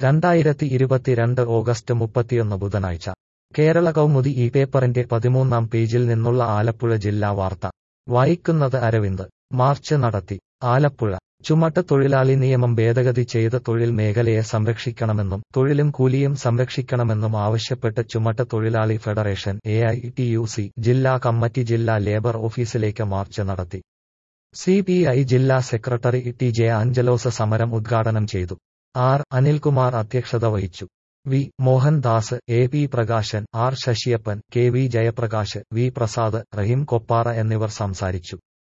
രണ്ടായിരത്തി ഇരുപത്തിരണ്ട് ഓഗസ്റ്റ് മുപ്പത്തിയൊന്ന് ബുധനാഴ്ച കേരള കൗമുദി ഈ പേപ്പറിന്റെ പതിമൂന്നാം പേജിൽ നിന്നുള്ള ആലപ്പുഴ ജില്ലാ വാർത്ത വായിക്കുന്നത് അരവിന്ദ് മാർച്ച് നടത്തി ആലപ്പുഴ ചുമട്ട് തൊഴിലാളി നിയമം ഭേദഗതി ചെയ്ത് തൊഴിൽ മേഖലയെ സംരക്ഷിക്കണമെന്നും തൊഴിലും കൂലിയും സംരക്ഷിക്കണമെന്നും ആവശ്യപ്പെട്ട് ചുമട്ട് തൊഴിലാളി ഫെഡറേഷൻ എ ജില്ലാ കമ്മിറ്റി ജില്ലാ ലേബർ ഓഫീസിലേക്ക് മാർച്ച് നടത്തി സി പി ഐ ജില്ലാ സെക്രട്ടറി ടി ജെ ആഞ്ചലോസ് സമരം ഉദ്ഘാടനം ചെയ്തു ആർ അനിൽകുമാർ അധ്യക്ഷത വഹിച്ചു V Mohandas A P Prakashan R Sasiyappan K V Jayaprakash V Prasad Rahim Koppara എന്നിവർ സംസാരിച്ചു